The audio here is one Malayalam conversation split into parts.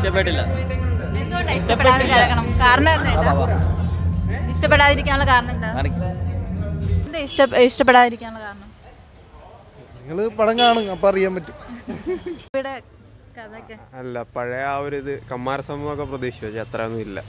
ഇഷ്ടപ്പെട്ടില്ല എന്തുകൊണ്ടാണ് ഇഷ്ടപ്പെടാതെ കിടക്കണം കാരണം എന്താ ഇഷ്ടപ്പെടാതിരിക്കാനുള്ള കാരണം എന്താ എന്താ ഇഷ്ട ഇഷ്ടപ്പെടാതിരിക്കാനുള്ള കാരണം നിങ്ങൾ പടം കാണും അപ്പം അറിയാൻ പറ്റും ഇവിടെ കഥയൊക്കെ അല്ല പഴയ ആ ഒരു ഇത് കമ്മാര സംഭവമൊക്കെ പ്രതീക്ഷിച്ചു പക്ഷേ അത്ര ഒന്നും ഇല്ല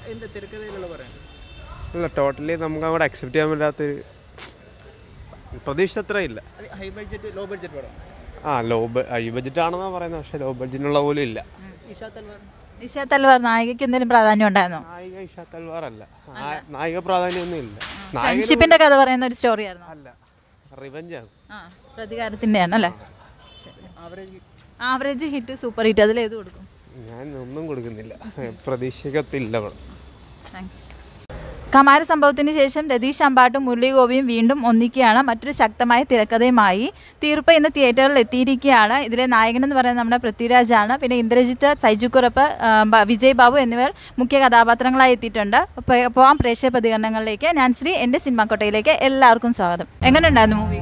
അല്ല ടോട്ടലി നമുക്ക് അങ്ങോട്ട് അക്സെപ്റ്റ് ചെയ്യാൻ പറ്റാത്തൊരു പ്രതീക്ഷ അത്ര ഇല്ല ഹൈ ബഡ്ജറ്റ് ലോ ബഡ്ജറ്റ് പടം ആ ലോ ഹൈ ബഡ്ജറ്റ് ആണെന്നാണ് പറയുന്നത് പക്ഷേ ലോ ബഡ്ജറ്റിനുള്ള പോലും ഇല്ല ഇഷ തൽവാർ നായികയ്ക്ക് എന്തെങ്കിലും പ്രാധാന്യം ഉണ്ടായിരുന്നോ നായിക ഇഷ തൽവാർ അല്ല ആ- നായിക പ്രാധാന്യമൊന്നും ഇല്ല നായിക ഫ്രണ്ട്ഷിപ്പിന്റെ കഥ പറയുന്ന ഒരു സ്റ്റോറി ആയിരുന്നു അല്ല റിവഞ്ചാണ് ആ പ്രതികാരത്തിന്റെയാണ് അല്ലേ ആവറേജ് ഹിറ്റ് സൂപ്പർ ഹിറ്റ് അതിൽ ഏത് കൊടുക്കും ഞാൻ ഒന്നും കൊടുക്കുന്നില്ല പ്രതീക്ഷിക്കത്തില്ല പടം താങ്ക്സ് കമാര സംഭവത്തിന് ശേഷം രതീഷ് അമ്പാട്ടും മുരളി ഗോപിയും വീണ്ടും ഒന്നിക്കുകയാണ് മറ്റൊരു ശക്തമായ തിരക്കഥയുമായി തീർപ്പ് ഇന്ന് തിയേറ്ററിൽ എത്തിയിരിക്കുകയാണ് ഇതിലെ നായകൻ എന്ന് പറയുന്നത് നമ്മുടെ പൃഥ്വിരാജാണ് പിന്നെ ഇന്ദ്രജിത്ത് സൈജുക്കുറപ്പ് ആ, ബ- വിജയ് ബാബു എന്നിവർ മുഖ്യ കഥാപാത്രങ്ങളായി എത്തിയിട്ടുണ്ട് അപ്പോൾ പോവാം പ്രേക്ഷക പ്രതികരണങ്ങളിലേക്ക് ഞാൻ ശ്രീ എൻ്റെ സിനിമ കൊട്ടയിലേക്ക് എല്ലാവർക്കും സ്വാഗതം എങ്ങനെയുണ്ടായിരുന്നു മൂവി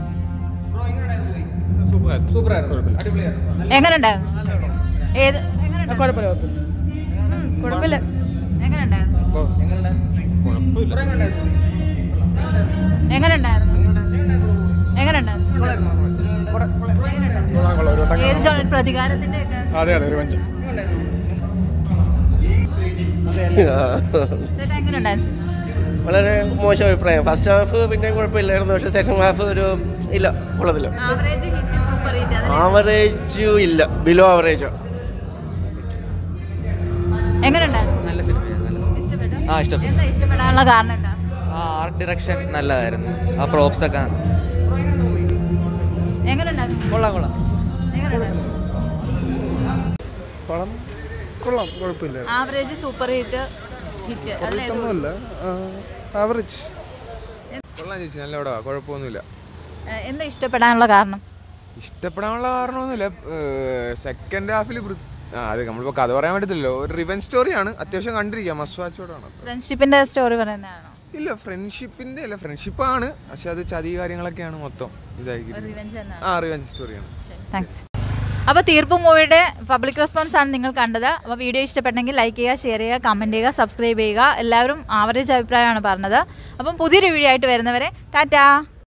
എങ്ങനെയുണ്ടായിരുന്നു ഏത് എങ്ങനെയുണ്ടായിരുന്നു? കുഴപ്പമില്ല എങ്ങനെയുണ്ടായിരുന്നു എങ്ങനെയുണ്ടായിരുന്നു എങ്ങനെയുണ്ടായിരുന്നു ഏത് ജോണർ പ്രതികാരത്തിന്റെ ഒക്കെ അതെ അതെ റിവഞ്ച് ചേട്ടാ എങ്ങനെയുണ്ടായിരുന്നു സിനിമ? വളരെ മോശം അഭിപ്രായം ഫസ്റ്റ് ഹാഫ് പിന്നെ കുഴപ്പമില്ലായിരുന്നു പക്ഷേ സെക്കൻഡ് ഹാഫ് ഒരു ഇല്ല കൊള്ളത്തില്ല ആവറേജ് ഹിറ്റ് സൂപ്പർ ഹിറ്റ് അതിൽ ആവറേജ് ഇല്ല ബിലോ ആവറേജോ എങ്ങനെയുണ്ടായിരുന്നു നല്ല സിനിമയാണ് നല്ല സിനിമ ഇഷ്ടപ്പെട്ടു ആ ഇഷ്ടപ്പെട്ടു എന്താ ഇഷ്ടപ്പെടാനുള്ള കാരണം എന്താ ആ ആർട്ട് ഡയറക്ഷൻ നല്ലതായിരുന്നു ആ പ്രോപ്സ് ഒക്കെ എങ്ങനെയുണ്ടായിരുന്നു കൊള്ളാം കൊള്ളാം എങ്ങനെയുണ്ടായിരുന്നു പടം കൊള്ളാം കുഴപ്പമില്ല ആവറേജ് സൂപ്പർ ഹിറ്റ് ഹിറ്റ് അതിൽ ഏത് ഒന്നുമല്ല ആവറേജ് കൊള്ളാം ചേച്ചി നല്ല പടവാ കുഴപ്പമൊന്നുമില്ല ഏ, എന്താ ഇഷ്ടപ്പെടാനുള്ള കാരണം ഇഷ്ടപ്പെടാനുള്ള കാരണമൊന്നുമില്ല സെക്കൻഡ് ഹാഫിൽ ആ അത് നമ്മളിപ്പോൾ കഥ പറയാൻ പറ്റത്തില്ലല്ലോ ഒരു റിവൻ സ്റ്റോറിയാണ് അത്യാവശ്യം കണ്ടിരിക്കാം മസ്റ്റ് വാച്ചോടാണ് ഫ്രണ്ട്ഷിപ്പിന്റെ സ്റ്റോറി പറയുന്നതാണോ ഇല്ല ഫ്രണ്ട്ഷിപ്പിന്റെ അല്ല ഫ്രണ്ട്ഷിപ്പാണ് പക്ഷെ അത് ചതി കാര്യങ്ങളൊക്കെയാണ് മൊത്തം ഇതായിരിക്കും റിവെഞ്ച് തന്നെയാണ് ആ റിവഞ്ച് സ്റ്റോറിയാണ് താങ്ക്സ് അപ്പോൾ തീർപ്പ് മൂവിയുടെ പബ്ലിക് റെസ്പോൺസ് ആണ് നിങ്ങൾ കണ്ടത് അപ്പോൾ വീഡിയോ ഇഷ്ടപ്പെട്ടെങ്കിൽ ലൈക്ക് ചെയ്യുക ഷെയർ ചെയ്യുക കമൻറ്റ് ചെയ്യുക സബ്സ്ക്രൈബ് ചെയ്യുക എല്ലാവരും ആവറേജ് അഭിപ്രായമാണ് പറഞ്ഞത് അപ്പം പുതിയൊരു വീഡിയോ ആയിട്ട് വരുന്നവരെ ടാറ്റാ